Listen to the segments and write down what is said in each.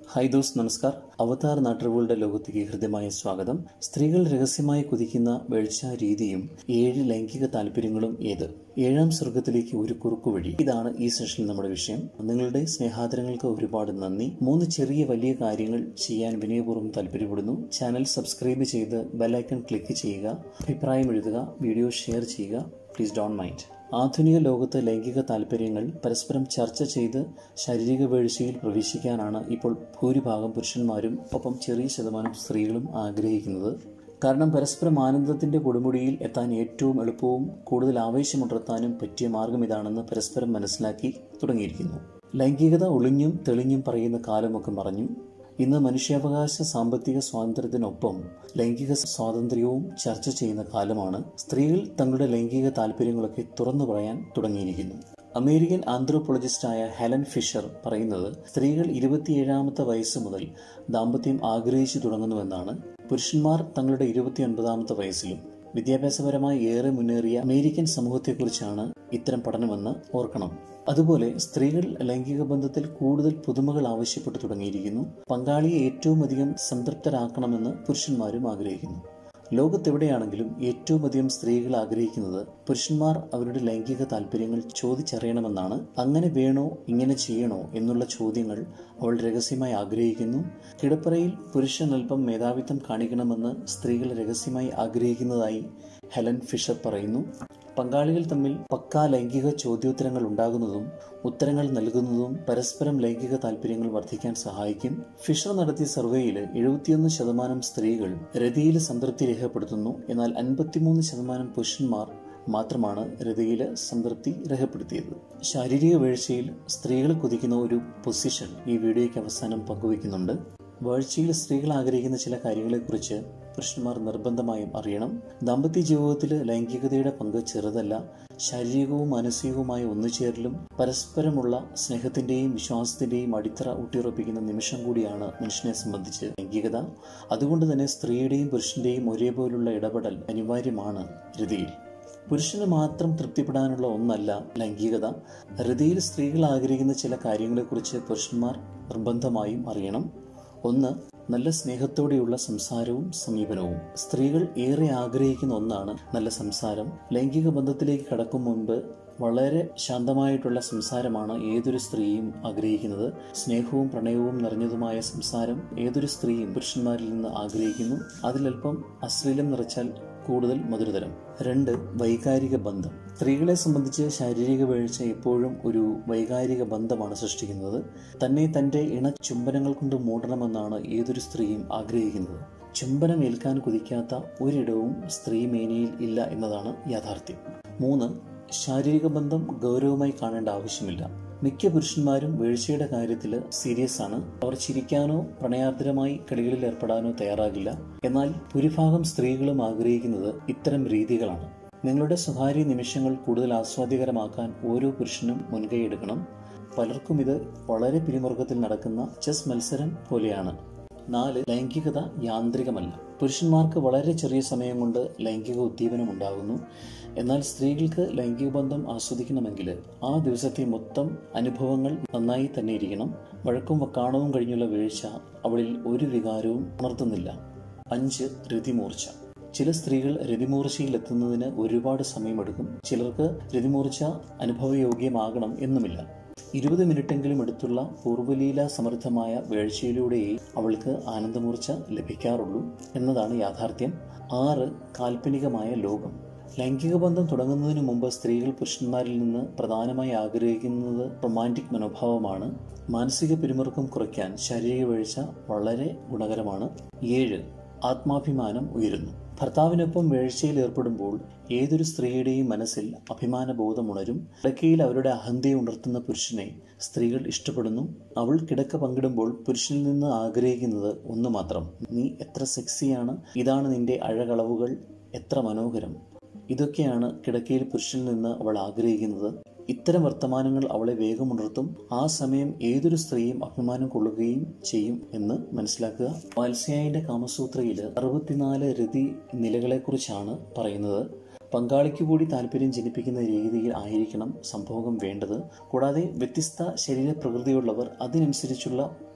hi those നമസ്കാർ അവതാർ നാട്ടുകളുടെ ലോകത്തേക്ക് ഹൃദ്യമായ സ്വാഗതം സ്ത്രീകൾ രഹസ്യമായി കുതിക്കുന്ന വീഴ്ച രീതിയും ഏഴ് ലൈംഗിക താല്പര്യങ്ങളും ഏത് ഏഴാം സ്വർഗത്തിലേക്ക് ഒരു കുറുക്കുവഴി ഇതാണ് ഈ സെഷനിൽ നമ്മുടെ വിഷയം നിങ്ങളുടെ സ്നേഹാദരങ്ങൾക്ക് ഒരുപാട് നന്ദി മൂന്ന് ചെറിയ വലിയ കാര്യങ്ങൾ ചെയ്യാൻ വിനയപൂർവ്വം താല്പര്യപ്പെടുന്നു ചാനൽ സബ്സ്ക്രൈബ് ചെയ്ത് ബെല്ലൈക്കൺ ക്ലിക്ക് ചെയ്യുക അഭിപ്രായം എഴുതുക വീഡിയോ ഷെയർ ചെയ്യുക പ്ലീസ് ഡോണ്ട് മൈൻഡ് ആധുനിക ലോകത്ത് ലൈംഗിക താല്പര്യങ്ങൾ പരസ്പരം ചർച്ച ചെയ്ത് ശാരീരിക വീഴ്ചയിൽ പ്രവേശിക്കാനാണ് ഇപ്പോൾ ഭൂരിഭാഗം പുരുഷന്മാരും ഒപ്പം ചെറിയ ശതമാനം സ്ത്രീകളും ആഗ്രഹിക്കുന്നത് കാരണം പരസ്പരം ആനന്ദത്തിന്റെ കൊടുമുടിയിൽ എത്താൻ ഏറ്റവും എളുപ്പവും കൂടുതൽ ആവേശമുണർത്താനും പറ്റിയ മാർഗം ഇതാണെന്ന് പരസ്പരം മനസ്സിലാക്കി തുടങ്ങിയിരിക്കുന്നു ലൈംഗികത ഒളിഞ്ഞും തെളിഞ്ഞും പറയുന്ന കാലമൊക്കെ മറഞ്ഞു ഇന്ന് മനുഷ്യാവകാശ സാമ്പത്തിക സ്വാതന്ത്ര്യത്തിനൊപ്പം ലൈംഗിക സ്വാതന്ത്ര്യവും ചർച്ച ചെയ്യുന്ന കാലമാണ് സ്ത്രീകൾ തങ്ങളുടെ ലൈംഗിക താല്പര്യങ്ങളൊക്കെ തുറന്നു പറയാൻ തുടങ്ങിയിരിക്കുന്നു അമേരിക്കൻ ആന്ത്രോപോളജിസ്റ്റായ ഹെലൻ ഫിഷർ പറയുന്നത് സ്ത്രീകൾ ഇരുപത്തിയേഴാമത്തെ വയസ്സ് മുതൽ ദാമ്പത്യം ആഗ്രഹിച്ചു തുടങ്ങുന്നുവെന്നാണ് പുരുഷന്മാർ തങ്ങളുടെ ഇരുപത്തിയൊൻപതാമത്തെ വയസ്സിലും വിദ്യാഭ്യാസപരമായി ഏറെ മുന്നേറിയ അമേരിക്കൻ സമൂഹത്തെക്കുറിച്ചാണ് ഇത്തരം പഠനമെന്ന് ഓർക്കണം അതുപോലെ സ്ത്രീകൾ ലൈംഗിക ബന്ധത്തിൽ കൂടുതൽ പുതുമകൾ ആവശ്യപ്പെട്ടു തുടങ്ങിയിരിക്കുന്നു പങ്കാളിയെ ഏറ്റവും അധികം സംതൃപ്തരാക്കണമെന്ന് പുരുഷന്മാരും ആഗ്രഹിക്കുന്നു ലോകത്തെവിടെയാണെങ്കിലും ഏറ്റവും അധികം സ്ത്രീകൾ ആഗ്രഹിക്കുന്നത് പുരുഷന്മാർ അവരുടെ ലൈംഗിക താല്പര്യങ്ങൾ ചോദിച്ചറിയണമെന്നാണ് അങ്ങനെ വേണോ ഇങ്ങനെ ചെയ്യണോ എന്നുള്ള ചോദ്യങ്ങൾ അവൾ രഹസ്യമായി ആഗ്രഹിക്കുന്നു കിടപ്പറയിൽ പുരുഷൻ അല്പം മേധാവിത്വം കാണിക്കണമെന്ന് സ്ത്രീകൾ രഹസ്യമായി ആഗ്രഹിക്കുന്നതായി ഹെലൻ ഫിഷർ പറയുന്നു പങ്കാളികൾ തമ്മിൽ പക്കാ ലൈംഗിക ചോദ്യോത്തരങ്ങൾ ഉണ്ടാകുന്നതും ഉത്തരങ്ങൾ നൽകുന്നതും പരസ്പരം ലൈംഗിക താല്പര്യങ്ങൾ വർദ്ധിക്കാൻ സഹായിക്കും ഫിഷർ നടത്തിയ സർവേയിൽ എഴുപത്തിയൊന്ന് ശതമാനം സ്ത്രീകൾ രതിയിൽ സംതൃപ്തി രേഖപ്പെടുത്തുന്നു എന്നാൽ അൻപത്തിമൂന്ന് ശതമാനം പുരുഷന്മാർ മാത്രമാണ് രതിയിൽ സംതൃപ്തി രേഖപ്പെടുത്തിയത് ശാരീരിക വീഴ്ചയിൽ സ്ത്രീകൾ കുതിക്കുന്ന ഒരു പൊസിഷൻ ഈ വീഡിയോയ്ക്ക് അവസാനം പങ്കുവയ്ക്കുന്നുണ്ട് വീഴ്ചയിൽ സ്ത്രീകൾ ആഗ്രഹിക്കുന്ന ചില കാര്യങ്ങളെക്കുറിച്ച് പുരുഷന്മാർ നിർബന്ധമായും അറിയണം ദാമ്പത്യ ജീവിതത്തിൽ ലൈംഗികതയുടെ പങ്ക് ചെറുതല്ല ശാരീരികവും മാനസികവുമായ ഒന്നുചേരലും പരസ്പരമുള്ള സ്നേഹത്തിന്റെയും വിശ്വാസത്തിന്റെയും അടിത്തറ ഊട്ടിയുറപ്പിക്കുന്ന നിമിഷം കൂടിയാണ് മനുഷ്യനെ സംബന്ധിച്ച് ലൈംഗികത അതുകൊണ്ട് തന്നെ സ്ത്രീയുടെയും പുരുഷന്റെയും ഒരേപോലുള്ള ഇടപെടൽ അനിവാര്യമാണ് രതിയിൽ പുരുഷന് മാത്രം തൃപ്തിപ്പെടാനുള്ള ഒന്നല്ല ലൈംഗികത ഹൃദയിൽ സ്ത്രീകൾ ആഗ്രഹിക്കുന്ന ചില കാര്യങ്ങളെക്കുറിച്ച് പുരുഷന്മാർ നിർബന്ധമായും അറിയണം ഒന്ന് നല്ല സ്നേഹത്തോടെയുള്ള സംസാരവും സമീപനവും സ്ത്രീകൾ ഏറെ ആഗ്രഹിക്കുന്ന ഒന്നാണ് നല്ല സംസാരം ലൈംഗിക ബന്ധത്തിലേക്ക് കടക്കും മുൻപ് വളരെ ശാന്തമായിട്ടുള്ള സംസാരമാണ് ഏതൊരു സ്ത്രീയും ആഗ്രഹിക്കുന്നത് സ്നേഹവും പ്രണയവും നിറഞ്ഞതുമായ സംസാരം ഏതൊരു സ്ത്രീയും പുരുഷന്മാരിൽ നിന്ന് ആഗ്രഹിക്കുന്നു അതിലൽപ്പം അശ്ലീലം നിറച്ചാൽ കൂടുതൽ മധുരതരം രണ്ട് വൈകാരിക ബന്ധം സ്ത്രീകളെ സംബന്ധിച്ച് ശാരീരിക വീഴ്ച എപ്പോഴും ഒരു വൈകാരിക ബന്ധമാണ് സൃഷ്ടിക്കുന്നത് തന്നെ തന്റെ ഇണ ചുംബനങ്ങൾ കൊണ്ട് മൂടണമെന്നാണ് ഏതൊരു സ്ത്രീയും ആഗ്രഹിക്കുന്നത് ചുംബനം ഏൽക്കാൻ കുതിക്കാത്ത ഒരിടവും സ്ത്രീ മേനിയിൽ ഇല്ല എന്നതാണ് യാഥാർത്ഥ്യം മൂന്ന് ശാരീരിക ബന്ധം ഗൗരവമായി കാണേണ്ട ആവശ്യമില്ല മിക്ക പുരുഷന്മാരും വീഴ്ചയുടെ കാര്യത്തിൽ സീരിയസ് ആണ് അവർ ചിരിക്കാനോ പ്രണയാർദ്രമായി കളികളിൽ ഏർപ്പെടാനോ തയ്യാറാകില്ല എന്നാൽ ഭൂരിഭാഗം സ്ത്രീകളും ആഗ്രഹിക്കുന്നത് ഇത്തരം രീതികളാണ് നിങ്ങളുടെ സ്വകാര്യ നിമിഷങ്ങൾ കൂടുതൽ ആസ്വാദ്യകരമാക്കാൻ ഓരോ പുരുഷനും മുൻകൈയെടുക്കണം പലർക്കും ഇത് വളരെ പിരിമുറുക്കത്തിൽ നടക്കുന്ന ചെസ് മത്സരം പോലെയാണ് നാല് ലൈംഗികത യാന്ത്രികമല്ല പുരുഷന്മാർക്ക് വളരെ ചെറിയ സമയം കൊണ്ട് ലൈംഗിക ഉദ്ദീപനം ഉണ്ടാകുന്നു എന്നാൽ സ്ത്രീകൾക്ക് ലൈംഗിക ബന്ധം ആസ്വദിക്കണമെങ്കിൽ ആ ദിവസത്തെ മൊത്തം അനുഭവങ്ങൾ നന്നായി തന്നെ ഇരിക്കണം വഴക്കും വക്കാണവും കഴിഞ്ഞുള്ള വീഴ്ച അവളിൽ ഒരു വികാരവും ഉണർത്തുന്നില്ല അഞ്ച് രതിമൂർച്ച ചില സ്ത്രീകൾ രതിമൂർച്ചയിൽ എത്തുന്നതിന് ഒരുപാട് സമയമെടുക്കും ചിലർക്ക് രതിമൂർച്ച അനുഭവയോഗ്യമാകണം എന്നുമില്ല ഇരുപത് മിനിറ്റെങ്കിലും എടുത്തുള്ള പൂർവ്വലീല സമൃദ്ധമായ വീഴ്ചയിലൂടെയേ അവൾക്ക് ആനന്ദമൂർച്ച ലഭിക്കാറുള്ളൂ എന്നതാണ് യാഥാർത്ഥ്യം ആറ് കാൽപ്പനികമായ ലോകം ലൈംഗിക ബന്ധം തുടങ്ങുന്നതിന് മുമ്പ് സ്ത്രീകൾ പുരുഷന്മാരിൽ നിന്ന് പ്രധാനമായി ആഗ്രഹിക്കുന്നത് റൊമാൻറ്റിക് മനോഭാവമാണ് മാനസിക പിരിമുറുക്കം കുറയ്ക്കാൻ ശാരീരിക വീഴ്ച വളരെ ഗുണകരമാണ് ഏഴ് ആത്മാഭിമാനം ഉയരുന്നു ഭർത്താവിനൊപ്പം വീഴ്ചയിൽ ഏർപ്പെടുമ്പോൾ ഏതൊരു സ്ത്രീയുടെയും മനസ്സിൽ അഭിമാനബോധം ഉണരും കിടക്കയിൽ അവരുടെ അഹന്തയെ ഉണർത്തുന്ന പുരുഷനെ സ്ത്രീകൾ ഇഷ്ടപ്പെടുന്നു അവൾ കിടക്ക പങ്കിടുമ്പോൾ പുരുഷനിൽ നിന്ന് ആഗ്രഹിക്കുന്നത് ഒന്ന് മാത്രം നീ എത്ര സെക്സിയാണ് ഇതാണ് നിന്റെ അഴകളവുകൾ എത്ര മനോഹരം ഇതൊക്കെയാണ് കിടക്കയിൽ പുരുഷനിൽ നിന്ന് അവൾ ആഗ്രഹിക്കുന്നത് ഇത്തരം വർത്തമാനങ്ങൾ അവളെ വേഗമുണർത്തും ആ സമയം ഏതൊരു സ്ത്രീയും അഭിമാനം കൊള്ളുകയും ചെയ്യും എന്ന് മനസ്സിലാക്കുക വാത്സ്യായന്റെ കാമസൂത്രയിൽ അറുപത്തിനാല് രതി നിലകളെക്കുറിച്ചാണ് പറയുന്നത് പങ്കാളിക്ക് കൂടി താല്പര്യം ജനിപ്പിക്കുന്ന രീതിയിൽ ആയിരിക്കണം സംഭോഗം വേണ്ടത് കൂടാതെ വ്യത്യസ്ത ശരീരപ്രകൃതിയുള്ളവർ അതിനനുസരിച്ചുള്ള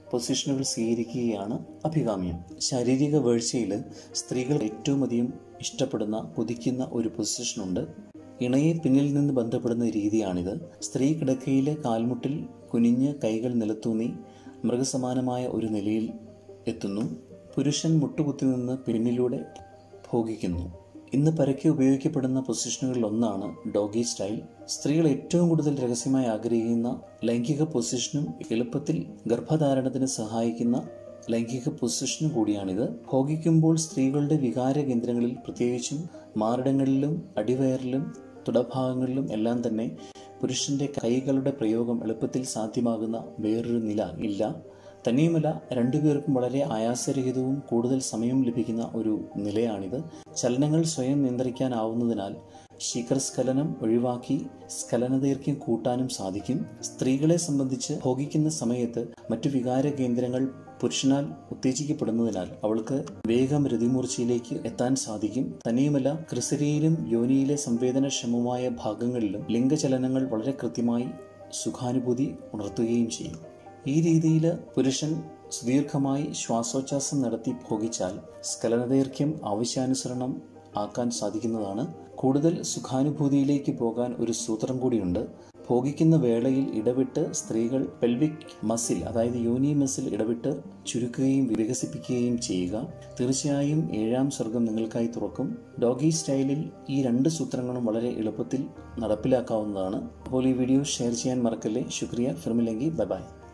പൊസിഷനുകൾ സ്വീകരിക്കുകയാണ് അഭികാമ്യം ശാരീരിക വീഴ്ചയിൽ സ്ത്രീകൾ ഏറ്റവും അധികം ഇഷ്ടപ്പെടുന്ന കൊതിക്കുന്ന ഒരു പൊസിഷനുണ്ട് ഇണയെ പിന്നിൽ നിന്ന് ബന്ധപ്പെടുന്ന രീതിയാണിത് സ്ത്രീ കിടക്കയിലെ കാൽമുട്ടിൽ കുനിഞ്ഞ് കൈകൾ നിലത്തൂന്നി മൃഗസമാനമായ ഒരു നിലയിൽ എത്തുന്നു പുരുഷൻ മുട്ടുകുത്തി നിന്ന് പിന്നിലൂടെ ഭോഗിക്കുന്നു ഇന്ന് പരക്കെ ഉപയോഗിക്കപ്പെടുന്ന പൊസിഷനുകളിൽ ഒന്നാണ് ഡോഗി സ്റ്റൈൽ സ്ത്രീകൾ ഏറ്റവും കൂടുതൽ രഹസ്യമായി ആഗ്രഹിക്കുന്ന ലൈംഗിക പൊസിഷനും എളുപ്പത്തിൽ ഗർഭധാരണത്തിന് സഹായിക്കുന്ന ലൈംഗിക പൊസിഷനും കൂടിയാണിത് ഭോഗിക്കുമ്പോൾ സ്ത്രീകളുടെ വികാര കേന്ദ്രങ്ങളിൽ പ്രത്യേകിച്ചും മാറിടങ്ങളിലും അടിവയറിലും തുടഭാഗങ്ങളിലും എല്ലാം തന്നെ പുരുഷന്റെ കൈകളുടെ പ്രയോഗം എളുപ്പത്തിൽ സാധ്യമാകുന്ന വേറൊരു നില ഇല്ല തന്നെയുമല്ല രണ്ടുപേർക്കും വളരെ ആയാസരഹിതവും കൂടുതൽ സമയം ലഭിക്കുന്ന ഒരു നിലയാണിത് ചലനങ്ങൾ സ്വയം നിയന്ത്രിക്കാനാവുന്നതിനാൽ ശീഘ്രസ്ഖലനം ഒഴിവാക്കി സ്ഖലനദൈർഘ്യം കൂട്ടാനും സാധിക്കും സ്ത്രീകളെ സംബന്ധിച്ച് ഭോഗിക്കുന്ന സമയത്ത് മറ്റു വികാര കേന്ദ്രങ്ങൾ പുരുഷനാൽ ഉത്തേജിക്കപ്പെടുന്നതിനാൽ അവൾക്ക് വേഗം രതിമൂർച്ചയിലേക്ക് എത്താൻ സാധിക്കും തന്നെയുമല്ല ക്രിസരിയിലും യോനിയിലെ സംവേദനക്ഷമമായ ഭാഗങ്ങളിലും ലിംഗചലനങ്ങൾ വളരെ കൃത്യമായി സുഖാനുഭൂതി ഉണർത്തുകയും ചെയ്യും ഈ രീതിയിൽ പുരുഷൻ സുദീർഘമായി ശ്വാസോച്ഛ്വാസം നടത്തി ഭോഗിച്ചാൽ സ്ഖലനദൈർഘ്യം ആവശ്യാനുസരണം ആക്കാൻ സാധിക്കുന്നതാണ് കൂടുതൽ സുഖാനുഭൂതിയിലേക്ക് പോകാൻ ഒരു സൂത്രം കൂടിയുണ്ട് ഭോഗിക്കുന്ന വേളയിൽ ഇടവിട്ട് സ്ത്രീകൾ പെൽവിക് മസിൽ അതായത് യോനി മസിൽ ഇടവിട്ട് ചുരുക്കുകയും വികസിപ്പിക്കുകയും ചെയ്യുക തീർച്ചയായും ഏഴാം സ്വർഗം നിങ്ങൾക്കായി തുറക്കും ഡോഗി സ്റ്റൈലിൽ ഈ രണ്ട് സൂത്രങ്ങളും വളരെ എളുപ്പത്തിൽ നടപ്പിലാക്കാവുന്നതാണ് അപ്പോൾ ഈ വീഡിയോ ഷെയർ ചെയ്യാൻ മറക്കല്ലേ ശുക്രിയ ഫിർമിലെങ്കി ബൈ ബൈ